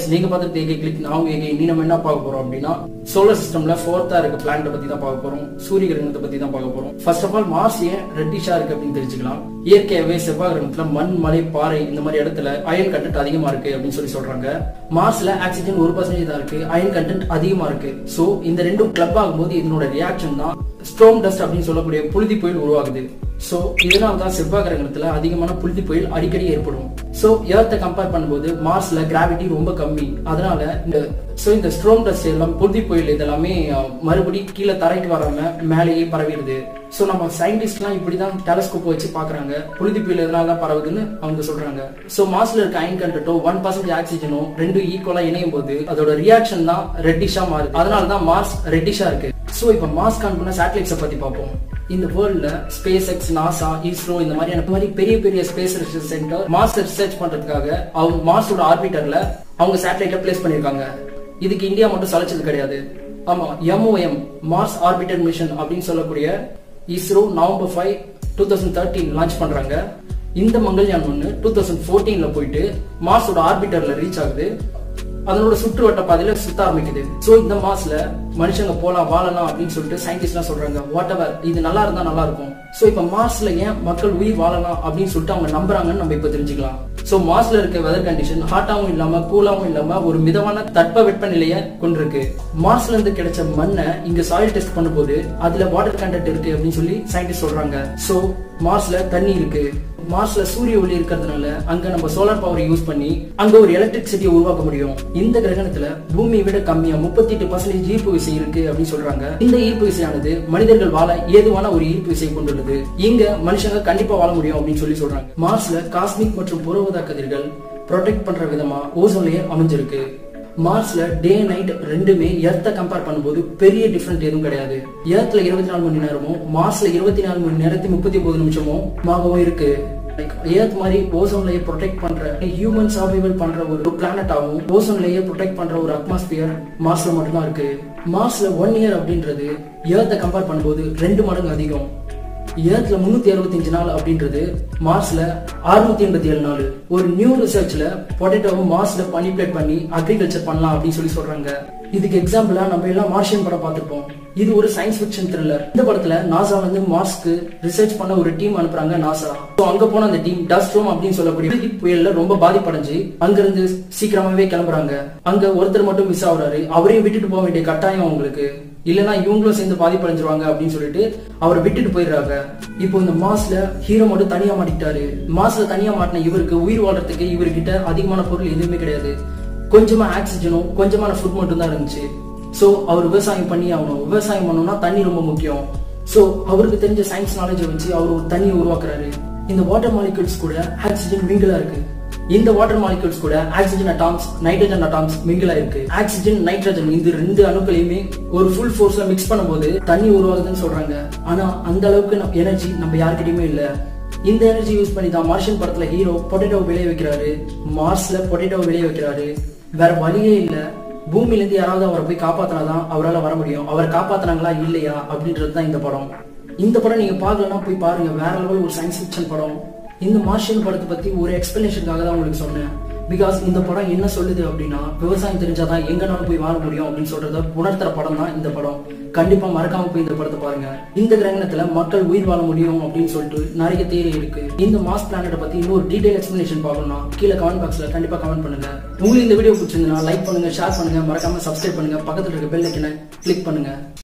நீங்க பார்த்துட்டு AK click நான் ஏகே நீ நம்ம என்ன பார்க்க போறோம் அப்படின்னா சோலார் சிஸ்டம்ல ஃபோர்த்தா இருக்க பிளானட் பத்தி தான் பார்க்க போறோம் சூரிய கிரகணத்தை பத்தி தான் பார்க்க போறோம் ஃபர்ஸ்ட் ஆஃப் ஆல் மார்ஸ் ஏன் ரெட்டிஷா இருக்கு அப்படின்னு தெரிஞ்சுக்கலாம் இயற்கையாவே செவ்வாய் கிரகணத்துல மண் மலை பாறை இந்த மாதிரி இடத்துல அயன் கண்டென்ட் அதிகமா இருக்கு அப்படின்னு சொல்லி சொல்றாங்க மார்ஸ்ல ஆக்சிஜன் ஒரு பர்சன்டேஜ் தான் இருக்கு அயன் கண்டென்ட் அதிகமா இருக்கு சோ இந்த ரெண்டும் கிளப் ஆகும்போது இதனோட ரியாக்ஷன் தான் ஸ்ட்ரோம் டஸ்ட் அப்படின்னு சொல்லக்கூடிய புழுதி புயல் உருவாகுது சோ இதனால தான் செவ்வாய் கிரகணத்துல அதிகமான புழுதி புயல் அடிக்கடி ஏற்படும் சோ எர்த்தை கம்பேர் பண்ணும்போது மார்ஸ்ல கிராவிட்டி ரொம்ப கம்மி அதனால இந்த சோ இந்த ஸ்ட்ரோம் டஸ்ட் எல்லாம் புழுதி புயல் இதெல்லாமே அஹ், மறுபடி கீழே தரைக்கு வராம மேலேயே பரவிடுது சோ நம்ம சயின்டிஸ்ட்லாம் இப்படிதான் டெலஸ்கோப் வச்சு பாக்குறாங்க புழுதி புயல் எதனால தான் பரவுதுன்னு அவங்க சொல்றாங்க சோ மார்ஸ்ல இருக்க அயன் கண்டோ ஒன் பர்சன்ட் ஆக்சிஜனும் ரெண்டும் ஈக்குவலா இணையும் போது அதோட ரியாக்ஷன் தான் ரெட்டிஷா மாறுது அதனால தான் மார்ஸ் ரெட்டிஷா இருக்கு சோ இப்போ மார்ஸ் கான் பண்ண சேட்டலைட்ஸை பத்தி பார்ப்போம் இந்த வேர்ல்ட்ல ஸ்பேஸ் எக்ஸ் நாசா இஸ்ரோ இந்த மாதிரியான இந்த மாதிரி பெரிய பெரிய space research centre Mars research பண்றதுக்காக அவங்க மார்ஸோட ஆர்பிட்டர்ல அவங்க சேட்டலைட்டை பிளேஸ் பண்ணிருக்காங்க இதுக்கு இந்தியா மட்டும் சலைச்சது கிடையாது ஆமா எம்ஓஎம் மார்ஸ் ஆர்பிட்டர் மிஷன் அப்படின்னு சொல்லக்கூடிய ISRO November five two thousand thirteen launch பண்றாங்க இந்த மங்கள்யான் ஒன்று டூ தௌசண்ட் ஃபோர்டீன்ல போயிட்டு மார்ஸோட ஆர்பிட்டர்ல ரீச் ஆகுது அதனோட சுற்றுவட்ட பாதையில சுத்த ஆரம்பிக்குது சோ இந்த மாஸ்ல மனுஷங்க போலாம் வாழலாம் அப்படின்னு சொல்லிட்டு சயின்டிஸ்ட்லாம் சொல்றாங்க வாட் எவர் இது நல்லா இருந்தா நல்லா இருக்கும் சோ இப்ப மாஸ்ல ஏன் மக்கள் உயிர் வாழலாம் அப்படின்னு சொல்லிட்டு அவங்க நம்புறாங்கன்னு நம்ம இப்ப தெரிஞ்சுக்கலாம் சோ மாஸ்ல இருக்க வெதர் கண்டிஷன் ஹாட்டாவும் இல்லாம கூலாவும் இல்லாம ஒரு மிதமான தட்ப வெப்பநிலைய கொண்டிருக்கு மார்ஸ்ல இருந்து கிடைச்ச மண்ணை இங்க சாயில் டெஸ்ட் பண்ணும்போது அதுல வாட்டர் கண்டென்ட் இருக்கு அப்படின்னு சொல்லி சயின்டிஸ்ட் சொல்றாங்க சோ மார்ஸ்ல தண்ணி இருக்கு மார்ஸ்ல சூரிய ஒளி இருக்கிறதுனால அங்க நம்ம சோலார் பவர் யூஸ் பண்ணி அங்க ஒரு எலக்ட்ரிசிட்டியை உருவாக்க முடியும் இந்த கிரகணத்துல பூமியை விட கம்மியா முப்பத்தி எட்டு பர்சன்டேஜ் ஈர்ப்பு விசை இருக்கு அப்படின்னு சொல்றாங்க இந்த ஈர்ப்பு விசையானது மனிதர்கள் வாழ ஏதுவான ஒரு ஈர்ப்பு விசை கொண்டுள்ளது இங்க மனுஷங்க கண்டிப்பா வாழ முடியும் அப்படின்னு சொல்லி சொல்றாங்க மார்ஸ்ல காஸ்மிக் மற்றும் புறவதா கதிர்கள் ப்ரொடெக்ட் பண்ற விதமா ஓசோன் லேயர் அமைஞ்சிருக்கு மார்ஸ்ல டே நைட் ரெண்டுமே எர்த்தை கம்பேர் பண்ணும்போது பெரிய டிஃபரெண்ட் எதுவும் கிடையாது எர்த்ல இருபத்தி நாலு மணி நேரமும் மார்ஸ்ல இருபத்தி நாலு மணி நேரத்தி முப்பத்தி ஒன்பது நிமிஷமும் மாகவும் இருக்கு லைக் ஏர்த் மாதிரி ஓசோன் லேயர் ப்ரொடெக்ட் பண்ற ஹியூமன் சர்வைவல் பண்ற ஒரு பிளானட்டாவும் ஓசோன் லேயர் ப்ரொடெக்ட் பண்ற ஒரு அட்மாஸ்பியர் மார்ஸ்ல மட்டும்தான் இருக்கு மார்ஸ்ல ஒன் இயர் அப்படின்றது ஏர்த்தை கம்பேர் பண்ணும்போது ரெண்டு மடங்கு அதிகம் ஏர்த்ல முன்னூத்தி அறுபத்தஞ்சு நாள் அப்படின்றது மார்ஸ்ல அறுநூத்தி எண்பத்தி ஏழு நாள் ஒரு நியூ ரிசர்ச்ல பொட்டேட்டோவை மார்ஸ்ல மணிபுலேட் பண்ணி அக்ரிகல்ச்சர் பண்ணலாம் அப்படின்னு சொல்லி சொல்றாங்க இதுக்கு எக்ஸாம்பிளா நம்ம எல்லாம் மார்ஷியன் படம் பார்த்திருப்போம் இது ஒரு சயின்ஸ் ஃபிக்ஷன் த்ரில்லர் இந்த படத்துல நாசா வந்து மார்ஸ்க்கு ரிசர்ச் பண்ண ஒரு டீம் அனுப்புறாங்க நாசா So, அங்க போன அந்த டீம் டஸ்ட்ரோம் அப்படின்னு சொல்லக்கூடிய புழுதி புயல்ல ரொம்ப பாதிப்படைஞ்சு அங்க இருந்து சீக்கிரமாவே கிளம்புறாங்க அங்க ஒருத்தர் மட்டும் மிஸ் ஆகுறாரு அவரையும் விட்டுட்டு போக வேண்டிய கட்டாயம் அவங்களுக்கு இல்லனா இவங்களும் சேர்ந்து பாதிப்படைஞ்சிருவாங்க அப்படின்னு சொல்லிட்டு அவரை விட்டுட்டு போயிடுறாங்க இப்போ இந்த மாஸ்ல ஹீரோ மட்டும் தனியா மாட்டிக்கிட்டாரு மாஸ்ல தனியா மாட்டின இவருக்கு உயிர் வாழ்றதுக்கு இவர்கிட்ட அதிகமான பொருள் எதுவுமே கிடையாது கொஞ்சமா ஆக்சிஜனும் கொஞ்சமான ஃபுட் மட்டும் தான் இருந்துச்சு சோ அவர் விவசாயம் பண்ணி ஆகணும் விவசாயம் பண்ணணும்னா தண்ணி ரொம்ப முக்கியம் சோ அவருக்கு தெரிஞ்ச சயின்ஸ் நாலேஜை வச்சு அவர் ஒரு தண்ணியை உருவாக்குறாரு இந்த வாட்டர் மாலிகூல்ஸ் கூட ஆக்சிஜன் மிங்கிளா இருக்கு இந்த வாட்டர் மாலிகூல்ஸ் கூட ஆக்சிஜன் அட்டாம்ஸ் நைட்ரஜன் அட்டாம்ஸ் மிங்கிளா இருக்கு ஆக்சிஜன் நைட்ரஜன் இந்த ரெண்டு அணுக்களையுமே ஒரு ஃபுல் ஃபோர்ஸ்ல மிக்ஸ் பண்ணும்போது தண்ணி உருவாகுதுன்னு சொல்றாங்க ஆனா அந்த அளவுக்கு எனர்ஜி நம்ம யார்கிட்டயுமே இல்ல இந்த எனர்ஜி யூஸ் பண்ணி தான் மார்ஷியன் படத்துல ஹீரோ பொட்டேட்டோ விளைய வைக்கிறாரு மார்ஸ்ல பொட்டேட்டோ விளைய வைக்கிறாரு வேற வழியே இல்ல பூமியில இருந்து யாராவது அவரை போய் காப்பாத்தினாதான் அவரால வர முடியும் அவரை காப்பாத்துனாங்களா இல்லையா அப்படின்றது தான் இந்த படம் இந்த படம் நீங்க பார்க்கலன்னா போய் பாருங்க வேற லெவல் ஒரு சயின்ஸ் ஃபிக்ஷன் படம் இந்த மார்ஷியன் படத்தை பத்தி ஒரு எக்ஸ்பிளனேஷனுக்காக தான் உங்களுக்கு சொன்னேன் பிகாஸ் இந்த படம் என்ன சொல்லுது அப்படின்னா விவசாயம் தெரிஞ்சாதான் எங்கனாலும் போய் வாழ முடியும் அப்படின்னு சொல்றத உணர்த்துற படம் தான் இந்த படம் கண்டிப்பா மறக்காம போய் இந்த படத்தை பாருங்க இந்த கிரகணத்துல மக்கள் உயிர் வாழ முடியும் அப்படின்னு சொல்லிட்டு நிறைய தேரி இருக்கு இந்த மாஸ் பிளானட்டை பத்தி இன்னொரு டீடைல் எக்ஸ்பிளனேஷன் பார்க்கணும்னா கீழே கமெண்ட் பாக்ஸ்ல கண்டிப்பா கமெண்ட் பண்ணுங்க உங்களுக்கு இந்த வீடியோ பிடிச்சிருந்தா லைக் பண்ணுங்க ஷேர் பண்ணுங்க மறக்காம சப்ஸ்கிரைப் பண்ணுங்க பக்கத்துல இருக்க பெல் ஐக்கனை கிளிக் பண்ணுங்க